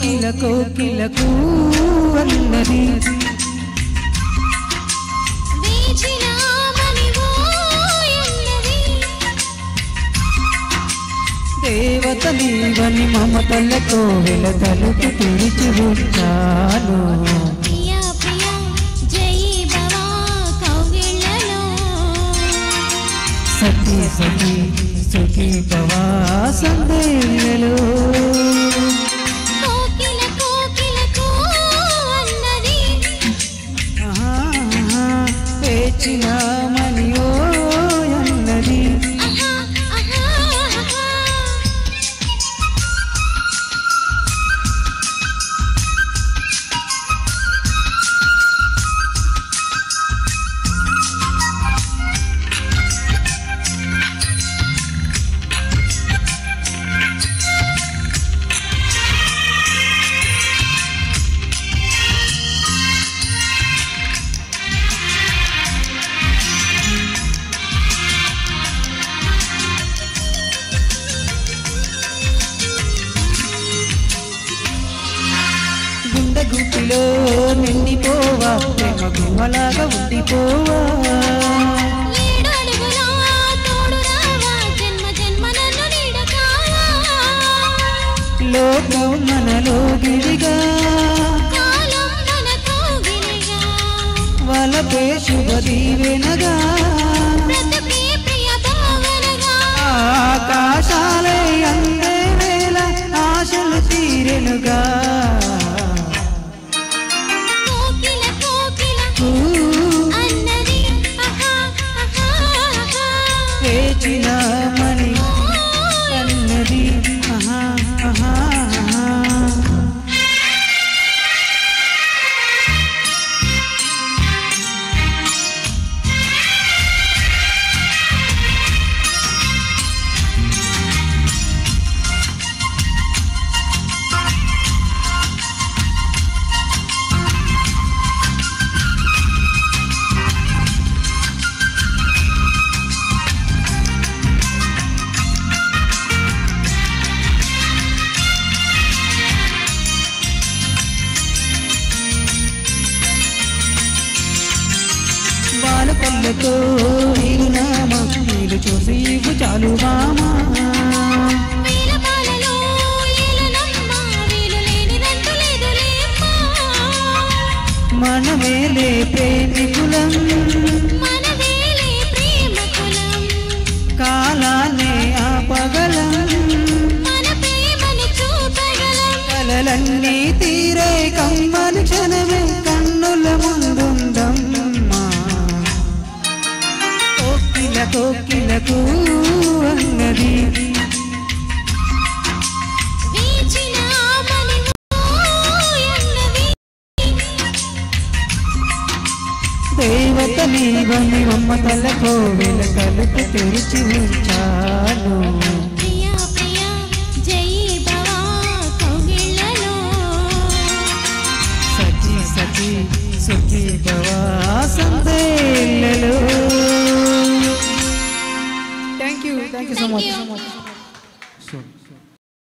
కోకిల కోకిలకు అన్నది వేచినామని ఓయన్నది దేవత నీవని మమతలతో వెల తలుపు తెరిచి ఉంచాను ప్రియా ప్రియా జై భవా కౌగిళ్ళలో సఖీ సఖీ సుఖీ భవా సందేలో కోకిల కోకిలకు అన్నది పేచిన మనియో అన్నది ఆహా ఆహా ఆహా గుండె గుట్టిలో నిండిపోవా ప్రేమ గుమ్మలాగా ఉండిపోవా ఏడు అడుగుల తోడు రావా జన్మ జన్మ నన్ను నీడకావా లోకం మనలో గిరిగా కాలం మనతో గిరిగా వలపే శుభ దీవెనగా బ్రతుకే ప్రియ భావనగా ఆకాశాలే అందే వేళ ఆశలు తీరెనుగా కోకిల కోకిల ఊ, అన్నది ఆహా ఆహా ఆహా వేచిన మణి అన్నది ఆహా, ఆహా, ఆహా. బాలపల్లెతో నీరు నామా నీరు చూసి ఇవ్వు చాలు మామా వీల పాలలో ఏలనమ్మ వీలు లేని రంటు లేదులేమ్మా మనమేలే ప్రేమికులం మన వేలే ప్రేమ కులం కాలాన్ని ఆపగలం మన ప్రేమని చూపగలం కలలన్నీ తీరే కమ్మని క్షణమే కన్నుల ముందుందమ్మా కోకిల కోకిలకు అన్నది వీచినామని ఓయన్నది దేవత నీవని మమ్మతల కోవెల కలుపు తెరిచి ఉంచాను ప్రియా ప్రియా జై భవా కౌగిళ్ళలో సఖీ సఖీ సుఖీ భవా సందేలలో thank you thank you so Thank much you. So much